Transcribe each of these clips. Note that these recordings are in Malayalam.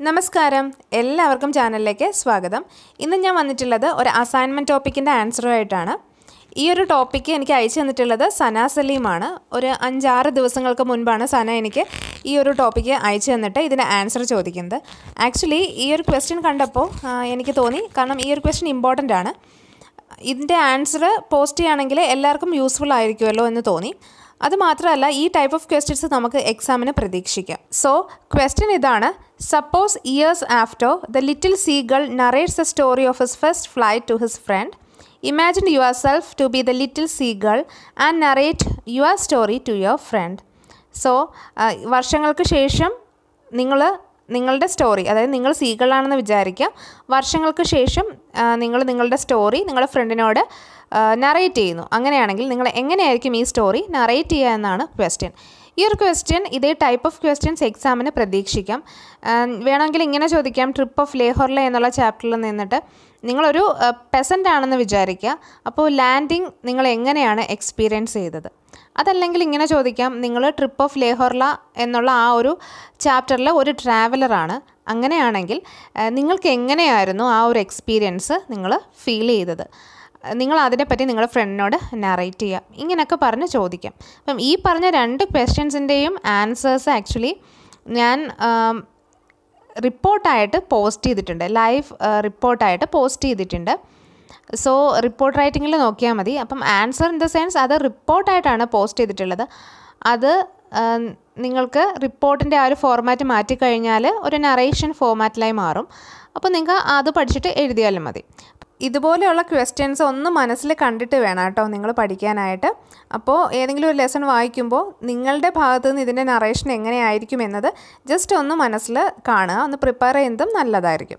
നമസ്കാരം എല്ലാവർക്കും ചാനലിലേക്ക് സ്വാഗതം ഇന്ന് ഞാൻ വന്നിട്ടുള്ളത് ഒരു അസൈൻമെൻറ്റ് ടോപ്പിക്കിൻ്റെ ആൻസറുമായിട്ടാണ് ഈ ഒരു ടോപ്പിക്ക് എനിക്ക് അയച്ചു തന്നിട്ടുള്ളത് സന സലീമാണ് ഒരു അഞ്ചാറ് ദിവസങ്ങൾക്ക് മുൻപാണ് സന എനിക്ക് ഈ ഒരു ടോപ്പിക്ക് അയച്ചു തന്നിട്ട് ഇതിൻ്റെ ആൻസർ ചോദിക്കുന്നത് ആക്ച്വലി ഈ ഒരു ക്വസ്റ്റ്യൻ കണ്ടപ്പോൾ ആ, എനിക്ക് തോന്നി കാരണം ഈ ഒരു ക്വസ്റ്റ്യൻ ഇമ്പോർട്ടൻ്റ് ആണ് ഇതിൻ്റെ ആൻസർ പോസ്റ്റ് ചെയ്യുകയാണെങ്കിൽ എല്ലാവർക്കും യൂസ്ഫുൾ ആയിരിക്കുമല്ലോ എന്ന് തോന്നി അത് മാത്രമല്ല ഈ ടൈപ്പ് ഓഫ് ക്വസ്റ്റ്യൻസ് നമുക്ക് എക്സാമിന് പ്രതീക്ഷിക്കാം സോ ക്വസ്റ്റ്യൻ ഇതാണ് suppose years after the little seagull narrates the story of his first flight to his friend imagine yourself to be the little seagull and narrate your story to your friend so വർഷങ്ങൾക്ക് ശേഷം നിങ്ങൾ നിങ്ങളുടെ സ്റ്റോറി അതായത് നിങ്ങൾ സീകളാണെന്ന് വിചാരിക്കാം വർഷങ്ങൾക്ക് ശേഷം നിങ്ങൾ നിങ്ങളുടെ സ്റ്റോറി നിങ്ങളുടെ ഫ്രണ്ടിനോട് നറേറ്റ് ചെയ്യുന്നു അങ്ങനെയാണെങ്കിൽ നിങ്ങൾ എങ്ങനെയായിരിക്കും ഈ സ്റ്റോറി നറേറ്റ് ചെയ്യുക എന്നാണ് ക്വസ്റ്റ്യൻ ഈ ഒരു ക്വസ്റ്റ്യൻ ഇതേ ടൈപ്പ് ഓഫ് ക്വസ്റ്റ്യൻസ് എക്സാമിന് പ്രതീക്ഷിക്കാം ആ, വേണമെങ്കിൽ ഇങ്ങനെ ചോദിക്കാം ട്രിപ്പ് ഓഫ് ലേഹോർല എന്നുള്ള ചാപ്റ്ററിൽ നിന്നിട്ട് നിങ്ങളൊരു പെസൻ്റ് ആണെന്ന് വിചാരിക്കുക അപ്പോൾ ലാൻഡിങ് നിങ്ങൾ എങ്ങനെയാണ് എക്സ്പീരിയൻസ് ചെയ്തത് അതല്ലെങ്കിൽ ഇങ്ങനെ ചോദിക്കാം നിങ്ങൾ ട്രിപ്പ് ഓഫ് ലേഹോർല എന്നുള്ള ആ ഒരു ചാപ്റ്ററിൽ ഒരു ട്രാവലറാണ് അങ്ങനെയാണെങ്കിൽ ആ, നിങ്ങൾക്ക് എങ്ങനെയായിരുന്നു ആ ഒരു എക്സ്പീരിയൻസ് നിങ്ങൾ ഫീൽ ചെയ്തത് നിങ്ങൾ അതിനെപ്പറ്റി നിങ്ങളുടെ ഫ്രണ്ടിനോട് നറേറ്റ് ചെയ്യാം ഇങ്ങനെയൊക്കെ പറഞ്ഞ് ചോദിക്കാം അപ്പം ഈ പറഞ്ഞ രണ്ട് ക്വസ്റ്റ്യൻസിൻ്റെയും ആൻസേഴ്സ് ആക്ച്വലി ഞാൻ ആം, റിപ്പോർട്ടായിട്ട് പോസ്റ്റ് ചെയ്തിട്ടുണ്ട് ലൈവ് റിപ്പോർട്ടായിട്ട് പോസ്റ്റ് ചെയ്തിട്ടുണ്ട് സോ റിപ്പോർട്ട് റൈറ്റിങ്ങിൽ നോക്കിയാൽ മതി അപ്പം ആൻസർ ഇൻ ദ സെൻസ് അത് റിപ്പോർട്ടായിട്ടാണ് പോസ്റ്റ് ചെയ്തിട്ടുള്ളത് അത് ആ, നിങ്ങൾക്ക് റിപ്പോർട്ടിൻ്റെ ആ ഒരു ഫോർമാറ്റ് മാറ്റിക്കഴിഞ്ഞാൽ ഒരു നറേഷൻ ഫോർമാറ്റിലായി മാറും അപ്പോൾ നിങ്ങൾക്ക് അത് പഠിച്ചിട്ട് എഴുതിയാലും മതി ഇതുപോലെയുള്ള ക്വസ്റ്റ്യൻസ് ഒന്ന് മനസ്സിൽ കണ്ടിട്ട് വേണം കേട്ടോ നിങ്ങൾ പഠിക്കാനായിട്ട് അപ്പോൾ ഏതെങ്കിലും ഒരു ലെസൺ വായിക്കുമ്പോൾ നിങ്ങളുടെ ഭാഗത്തു നിന്ന് ഇതിൻ്റെ നറേഷൻ എങ്ങനെയായിരിക്കും എന്നത് ജസ്റ്റ് ഒന്ന് മനസ്സിൽ കാണുക ഒന്ന് പ്രിപ്പയർ ചെയ്യുന്നതും നല്ലതായിരിക്കും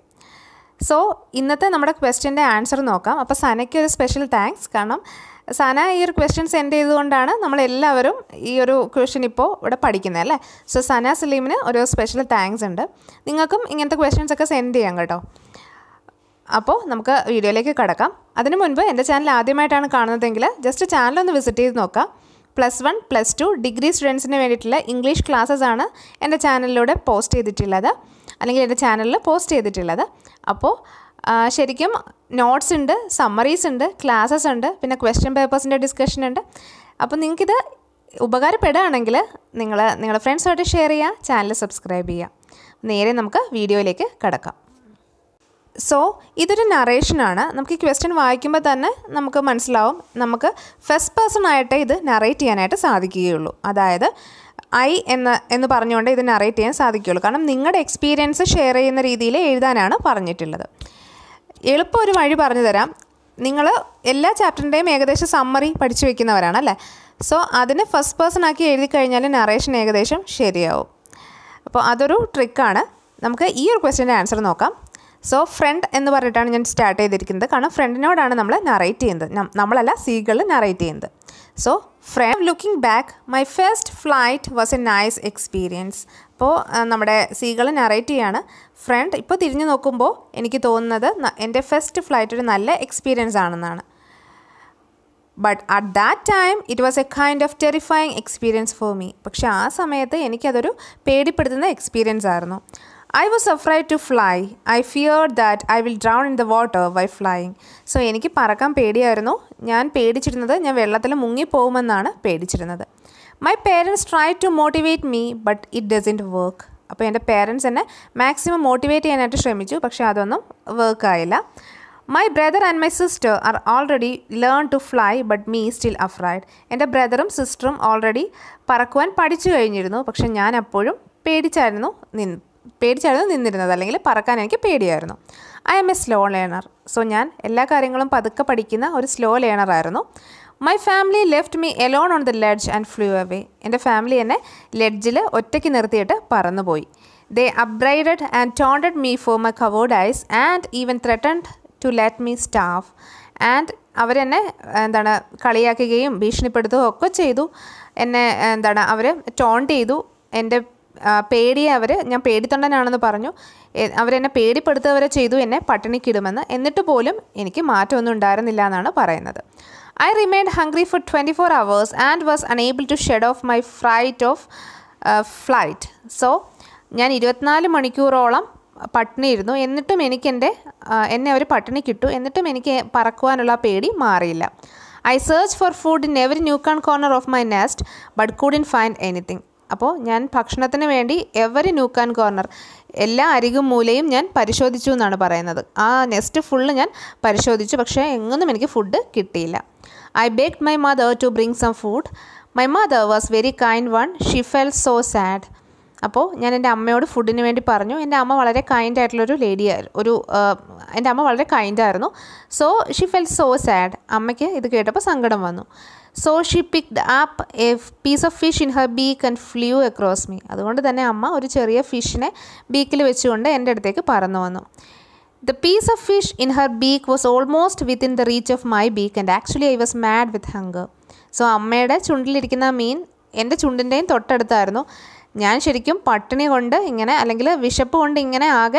സോ ഇന്നത്തെ നമ്മുടെ ക്വസ്റ്റ്യൻ്റെ ആൻസർ നോക്കാം അപ്പോൾ സനയ്ക്ക് ഒരു സ്പെഷ്യൽ താങ്ക്സ് കാരണം സന ഈ ഒരു ക്വസ്റ്റ്യൻ സെൻഡ് ചെയ്തുകൊണ്ടാണ് നമ്മളെല്ലാവരും ഈ ഒരു ക്വസ്റ്റ്യൻ ഇപ്പോൾ ഇവിടെ പഠിക്കുന്നത് അല്ലേ സോ സന സലീമിന് ഒരു സ്പെഷ്യൽ താങ്ക്സ് ഉണ്ട് നിങ്ങൾക്കും ഇങ്ങനത്തെ ക്വസ്റ്റ്യൻസ് ഒക്കെ സെൻഡ് ചെയ്യാം കേട്ടോ അപ്പോൾ നമുക്ക് വീഡിയോയിലേക്ക് കടക്കാം അതിനു മുൻപ് എൻ്റെ ചാനൽ ആദ്യമായിട്ടാണ് കാണുന്നതെങ്കിൽ ജസ്റ്റ് ചാനൽ ഒന്ന് വിസിറ്റ് ചെയ്ത് നോക്കാം plus one plus two degree സ്റ്റുഡൻസിന് വേണ്ടിയിട്ടുള്ള ഇംഗ്ലീഷ് ക്ലാസ്സസ് ആണ് എൻ്റെ ചാനലിലൂടെ പോസ്റ്റ് ചെയ്തിട്ടുള്ളത് അല്ലെങ്കിൽ എൻ്റെ ചാനലിൽ പോസ്റ്റ് ചെയ്തിട്ടുള്ളത് അപ്പോൾ ആ, ശരിക്കും നോട്ട്സ് ഉണ്ട് സമ്മറീസ് ഉണ്ട് ക്ലാസ്സസ് ഉണ്ട് പിന്നെ ക്വസ്റ്റ്യൻ പേപ്പേഴ്സിൻ്റെ ഡിസ്കഷൻ ഉണ്ട് അപ്പോൾ നിങ്ങൾക്കിത് ഉപകാരപ്പെടുകയാണെങ്കിൽ നിങ്ങൾ നിങ്ങളുടെ ഫ്രണ്ട്സുമായിട്ട് ഷെയർ ചെയ്യുക ചാനൽ സബ്സ്ക്രൈബ് ചെയ്യുക നേരെ നമുക്ക് വീഡിയോയിലേക്ക് കടക്കാം സോ ഇതൊരു നറേഷനാണ് നമുക്ക് ഈ ക്വസ്റ്റ്യൻ വായിക്കുമ്പോൾ തന്നെ നമുക്ക് മനസ്സിലാവും നമുക്ക് ഫസ്റ്റ് പേഴ്സൺ ആയിട്ട് ഇത് നറേറ്റ് ചെയ്യാനായിട്ട് സാധിക്കുകയുള്ളൂ അതായത് ഐ എന്ന് എന്ന് പറഞ്ഞുകൊണ്ട് ഇത് നറേറ്റ് ചെയ്യാൻ സാധിക്കുകയുള്ളൂ കാരണം നിങ്ങളുടെ എക്സ്പീരിയൻസ് ഷെയർ ചെയ്യുന്ന രീതിയിൽ എഴുതാനാണ് പറഞ്ഞിട്ടുള്ളത് എളുപ്പം ഒരു വഴി പറഞ്ഞു തരാം നിങ്ങൾ എല്ലാ ചാപ്റ്ററിൻ്റെയും ഏകദേശം സമ്മറി പഠിച്ചു വെക്കുന്നവരാണ് അല്ലേ സോ അതിന് ഫസ്റ്റ് പേഴ്സൺ ആക്കി എഴുതി കഴിഞ്ഞാൽ നറേഷൻ ഏകദേശം ശരിയാവും അപ്പോൾ അതൊരു ട്രിക്കാണ് നമുക്ക് ഈ ഒരു ക്വസ്റ്റ്യൻ്റെ ആൻസർ നോക്കാം സോ ഫ്രണ്ട് എന്ന് പറഞ്ഞിട്ടാണ് ഞാൻ സ്റ്റാർട്ട് ചെയ്തിരിക്കുന്നത് കാരണം ഫ്രണ്ടിനോടാണ് നമ്മൾ നറേറ്റ് ചെയ്യുന്നത് നം- നമ്മളല്ല സീകൾ നറേറ്റ് ചെയ്യുന്നത് so friend looking back my first flight was a nice experience അപ്പോൾ ആ, നമ്മുടെ സീകൾ നറേറ്റ് ചെയ്യാണ് ഫ്രണ്ട് ഇപ്പോൾ തിരിഞ്ഞു നോക്കുമ്പോൾ എനിക്ക് തോന്നുന്നത് ന- എൻ്റെ ഫസ്റ്റ് ഫ്ലൈറ്റ് ഒരു നല്ല എക്സ്പീരിയൻസ് ആണെന്നാണ് but at that time it was a kind of terrifying experience for me പക്ഷേ ആ സമയത്ത് എനിക്കതൊരു പേടിപ്പെടുത്തുന്ന എക്സ്പീരിയൻസ് ആയിരുന്നു I was afraid to fly I fear that I will drown in the water by flying so എനിക്ക് പറക്കാൻ പേടിയായിരുന്നു ഞാൻ പേടിച്ചിരുന്നത് ഞാൻ വെള്ളത്തിൽ മുങ്ങിപ്പോകുമെന്നാണ് പേടിച്ചിരുന്നത് my parents try to motivate me but it doesn't work അപ്പോൾ എൻ്റെ പേരൻസ് എന്നെ മാക്സിമം മോട്ടിവേറ്റ് ചെയ്യാനായിട്ട് ശ്രമിച്ചു പക്ഷേ അതൊന്നും വർക്കായില്ല my brother and my sister are already learn to fly but me still afraid എൻ്റെ ബ്രദറും സിസ്റ്ററും ഓൾറെഡി പറക്കുവാൻ പഠിച്ചു കഴിഞ്ഞിരുന്നു പക്ഷെ ഞാൻ അപ്പോഴും പേടിച്ചായിരുന്നു നിന്ന് പേടിച്ചായിരുന്നു നിന്നിരുന്നത് അല്ലെങ്കിൽ പറക്കാൻ എനിക്ക് പേടിയായിരുന്നു I am a slow learner so ഞാൻ എല്ലാ കാര്യങ്ങളും പതുക്കെ പഠിക്കുന്ന ഒരു സ്ലോ ലേണറായിരുന്നു my family left me alone on the ledge and flew away എൻ്റെ ഫാമിലി എന്നെ ലെഡ്ജിൽ ഒറ്റയ്ക്ക് നിർത്തിയിട്ട് പറന്നുപോയി they upbraided and taunted me for my cowardice and even threatened to let me starve and അവരെന്നെ എന്താണ് കളിയാക്കുകയും ഭീഷണിപ്പെടുത്തുകയും ഒക്കെ ചെയ്തു എന്നെ എന്താണ് അവർ ടോണ്ട് ചെയ്തു എൻ്റെ ആ, പേടിയെ അവർ ഞാൻ പേടിത്തൊണ്ടനാണെന്ന് പറഞ്ഞു എ- അവരെന്നെ പേടിപ്പെടുത്തുക ചെയ്തു എന്നെ പട്ടിണിക്കിടുമെന്ന് എന്നിട്ട് പോലും എനിക്ക് മാറ്റമൊന്നും ഉണ്ടായിരുന്നില്ല എന്നാണ് പറയുന്നത് I remained hungry for twenty four hours and was unable to shed off my flight of flight so ഞാൻ ഇരുപത്തിനാല് മണിക്കൂറോളം പട്ടിണിയിരുന്നു എന്നിട്ടും എനിക്ക് എൻ്റെ എന്നെ അവർ പട്ടിണി കിട്ടു എന്നിട്ടും എനിക്ക് പറക്കുവാനുള്ള ആ പേടി മാറിയില്ല I search for food in every nook and corner of my nest but couldn't find anything അപ്പോൾ ഞാൻ ഭക്ഷണത്തിന് വേണ്ടി എവറി ന്യൂക്കാൻ കോർണർ എല്ലാ അരികും മൂലയും ഞാൻ പരിശോധിച്ചു എന്നാണ് പറയുന്നത് ആ നെസ്റ്റ് ഫുള്ള് ഞാൻ പരിശോധിച്ചു പക്ഷേ എങ്ങൊന്നും എനിക്ക് ഫുഡ് കിട്ടിയില്ല I begged my mother to bring some food my mother was very kind one she felt so sad അപ്പോൾ ഞാൻ എൻ്റെ അമ്മയോട് ഫുഡിന് വേണ്ടി പറഞ്ഞു എൻ്റെ അമ്മ വളരെ കൈൻഡ് ആയിട്ടുള്ളൊരു ലേഡി ഒരു എൻ്റെ അമ്മ വളരെ കൈൻഡ് ആയിരുന്നു so she felt so sad അമ്മയ്ക്ക് ഇത് കേട്ടപ്പോൾ സങ്കടം വന്നു so she picked up a piece of fish in her beak and flew across me അതുകൊണ്ട് തന്നെ അമ്മ ഒരു ചെറിയ ഫിഷിനെ ബീക്കിൽ വെച്ചുകൊണ്ട് എൻ്റെ അടുത്തേക്ക് പറന്നു വന്നു the piece of fish in her beak was almost within the reach of my beak and actually I was mad with hunger so അമ്മയുടെ ചുണ്ടിലിരിക്കുന്ന മീൻ എൻ്റെ ചുണ്ടിൻ്റെയും തൊട്ടടുത്തായിരുന്നു ഞാൻ ശരിക്കും പട്ടിണി കൊണ്ട് ഇങ്ങനെ അല്ലെങ്കിൽ വിശപ്പ് കൊണ്ട് ഇങ്ങനെ ആകെ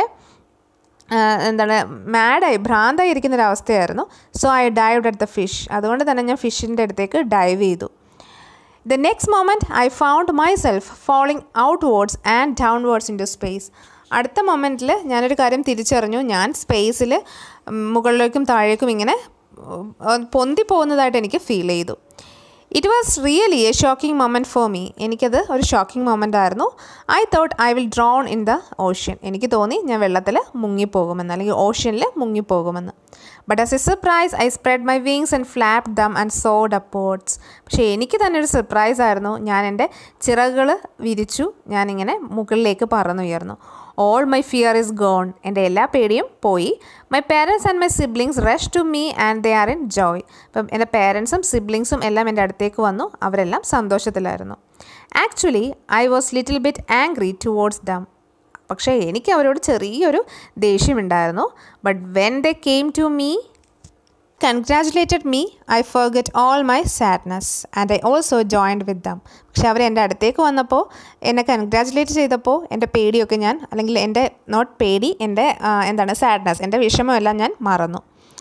എന്താണ് മാഡായി ഭ്രാന്തായി ഇരിക്കുന്ന ഒരു അവസ്ഥയായിരുന്നു so I dived at the fish അതുകൊണ്ട് തന്നെ ഞാൻ ഫിഷിൻ്റെ അടുത്തേക്ക് ഡൈവ് ചെയ്തു the next moment I found myself falling outwards and downwards into space അടുത്ത മൊമെൻറ്റിൽ ഞാനൊരു കാര്യം തിരിച്ചറിഞ്ഞു ഞാൻ സ്പേസിൽ മുകളിലേക്കും താഴേക്കും ഇങ്ങനെ പൊന്തി പോകുന്നതായിട്ട് എനിക്ക് ഫീൽ ചെയ്തു it was really a shocking moment for me എനിക്കത് ഒരു ഷോക്കിംഗ് മൊമെൻ്റ് ആയിരുന്നു I thought I will drown in the ocean എനിക്ക് തോന്നി ഞാൻ വെള്ളത്തിൽ മുങ്ങിപ്പോകുമെന്ന് അല്ലെങ്കിൽ ഓഷ്യനിൽ മുങ്ങിപ്പോകുമെന്ന് but as a surprise I spread my wings and flap them and soared upwards പക്ഷേ എനിക്ക് തന്നെ ഒരു സർപ്രൈസ് ആയിരുന്നു ഞാൻ എൻ്റെ ചിറകുകൾ വിരിച്ചു ഞാനിങ്ങനെ മുകളിലേക്ക് പറന്നുയർന്നു all my fear is gone എൻ്റെ എല്ലാ പേടിയും പോയി my parents and my siblings rush to me and they are in joy അപ്പം എൻ്റെ പേരൻസും സിബ്ലിങ്സും എല്ലാം എൻ്റെ അടുത്തേക്ക് വന്നു അവരെല്ലാം സന്തോഷത്തിലായിരുന്നു actually I was little bit angry towards them പക്ഷേ എനിക്ക് അവരോട് ചെറിയൊരു ദേഷ്യമുണ്ടായിരുന്നു but when they came to me congratulated me I forget all my sadness and I also joined with them പക്ഷെ അവർ എൻ്റെ അടുത്തേക്ക് വന്നപ്പോൾ എന്നെ കൺഗ്രാജുലേറ്റ് ചെയ്തപ്പോൾ എൻ്റെ പേടിയൊക്കെ ഞാൻ അല്ലെങ്കിൽ എൻ്റെ നോട്ട് പേടി എൻ്റെ എന്താണ് സാഡ്നെസ് എൻ്റെ വിഷമമെല്ലാം ഞാൻ മറന്നു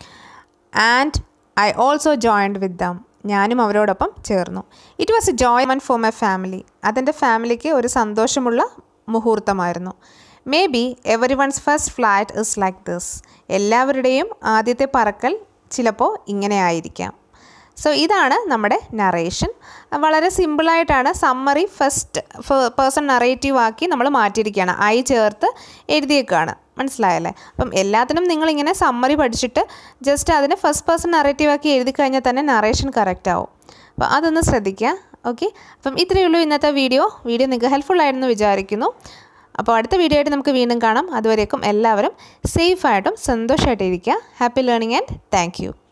and I also joined with them ഞാനും അവരോടൊപ്പം ചേർന്നു it was a joyment for my family അതെൻ്റെ ഫാമിലിക്ക് ഒരു സന്തോഷമുള്ള മുഹൂർത്തമായിരുന്നു maybe everyone's first flight is like this എല്ലാവരുടെയും ആദ്യത്തെ പറക്കൽ ചിലപ്പോൾ ഇങ്ങനെ ആയിരിക്കാം സോ ഇതാണ് നമ്മുടെ നറേഷൻ വളരെ സിമ്പിളായിട്ടാണ് സമ്മറി ഫസ്റ്റ് പേഴ്സൺ നറേറ്റീവ് ആക്കി നമ്മൾ മാറ്റിയിരിക്കുകയാണ് ഐ ചേർത്ത് എഴുതിയേക്കാണ് മനസ്സിലായല്ലേ അപ്പം എല്ലാത്തിനും നിങ്ങളിങ്ങനെ സമ്മറി പഠിച്ചിട്ട് ജസ്റ്റ് അതിനെ ഫസ്റ്റ് പേഴ്സൺ നറേറ്റീവ് ആക്കി എഴുതി കഴിഞ്ഞാൽ തന്നെ നറേഷൻ കറക്റ്റ് ആവും അപ്പോൾ അതൊന്ന് ശ്രദ്ധിക്കുക ഓക്കെ അപ്പം ഇത്രയേ ഉള്ളൂ ഇന്നത്തെ വീഡിയോ വീഡിയോ നിങ്ങൾക്ക് ഹെൽപ്ഫുൾ ആയിരുന്നു വിചാരിക്കുന്നു അപ്പോൾ അടുത്ത വീഡിയോ ആയിട്ട് നമുക്ക് വീണ്ടും കാണാം അതുവരേക്കും എല്ലാവരും സേഫായിട്ടും സന്തോഷമായിട്ടിരിക്കുക ഹാപ്പി ലേണിംഗ് ആൻഡ് താങ്ക്